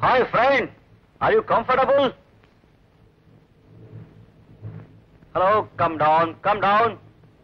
Hi friend are you comfortable hello come down come down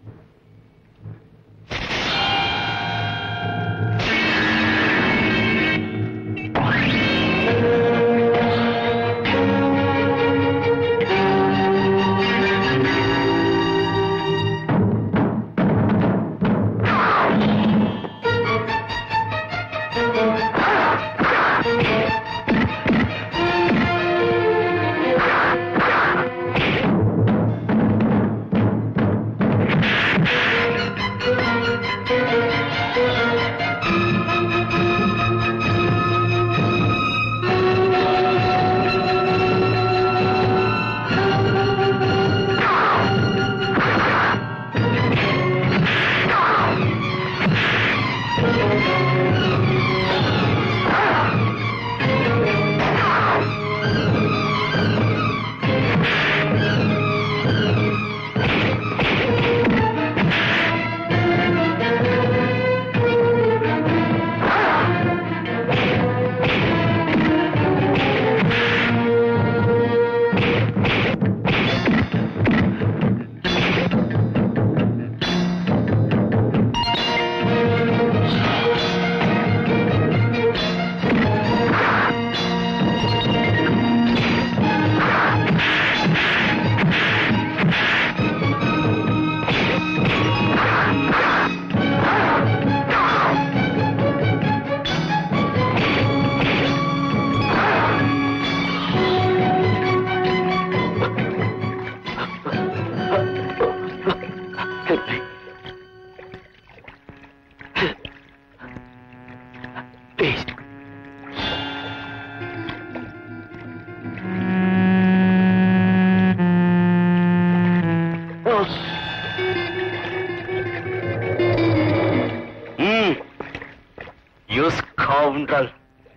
use counter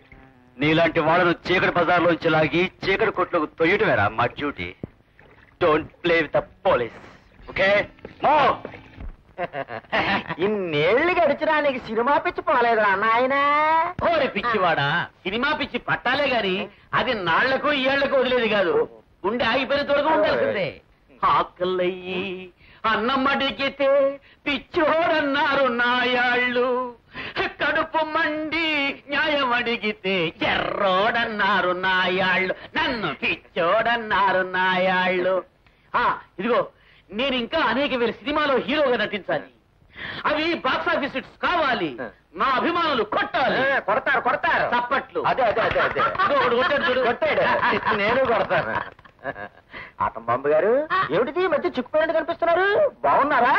నీలాంటి వాళ్ళను చీకటి బజార్లోంచి లాగి చీకటి కొట్లకు తొయ్యటమేరా మా duty don't play with the police okay మో ఇన్నేళ్లు గడిచినా నీకు సినిమా పిచ్చి పోలేదురా నాయన ఓరి పిచ్చివాడా సినిమా పిచ్చి పట్టాలే గాని అది నాళ్లకు ఏళ్లకు వదిలేది కాదు గుండె ఆగిపోయిన తొడగా ఉండాల్సిందే ఆకలయ్యి అన్నం అడిగితే పిచ్చోడన్నారు నాయాళ్ళు కడుపు మండి న్యాయం అడిగితే ఎర్రోడన్నారు నాయాళ్ళు నన్ను పిచ్చోడన్నారు నాయాళ్ళు ఆ ఇదిగో నేను ఇంకా అనేక వేల సినిమాలో హీరోగా నటించాలి అవి బాక్స్ ఆఫీస్ హిట్స్ కావాలి నా అభిమానులు కొట్టాలి కొడతారు కొడతారు చప్పట్లు అదే అదే అదే అదే ఇదిగో ఒకడు కొట్టాడు చూడు. కొట్టాడు నేను కొడతాను ఆటం బాంబు గారు ఏమిటిది ఈ మధ్య చిక్కుపోయినట్టు కనిపిస్తున్నారు బాగున్నారా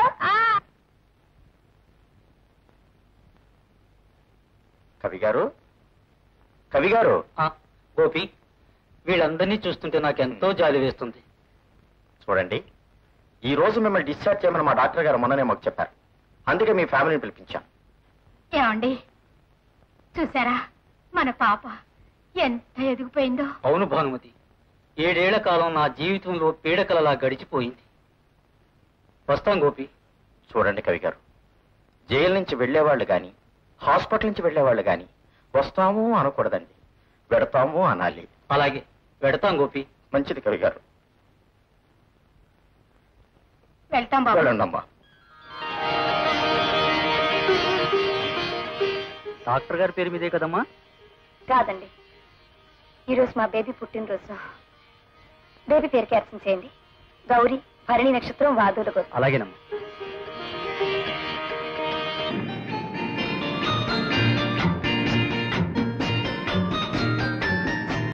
కవి గారు కవి గారు గోపి వీళ్ళందరినీ చూస్తుంటే నాకు ఎంతో జాలి వేస్తుంది చూడండి ఈ రోజు మిమ్మల్ని డిశ్చార్జ్ చేయమని మా డాక్టర్ గారు మొన్ననే మాకు చెప్పారు అందుకే మీ ఫ్యామిలీని పిలిపించాం ఏమండి చూసారా మన పాప ఎంత ఎదిగిపోయిందో అవును భానుమతి ఏడేళ్ల కాలం నా జీవితంలో పీడకలలా గడిచిపోయింది వస్తాం గోపి చూడండి కవి గారు జైలు నుంచి వెళ్లేవాళ్ళు గాని హాస్పిటల్ నుంచి వెళ్లేవాళ్ళు గాని వస్తాము అనకూడదండి పెడతాము అనాలి అలాగే పెడతాం గోపి మంచిది కవి గారు వెళ్తాం బాబు వెళ్ళండి అమ్మా డాక్టర్ గారి పేరు మీదే కదమ్మా కాదండి ఈరోజు మా బేబీ పుట్టినరోజు బేబీ పేరుకి అర్చన చేయండి గౌరీ భరణి నక్షత్రం వాదుల కోసం అలాగేనమ్మా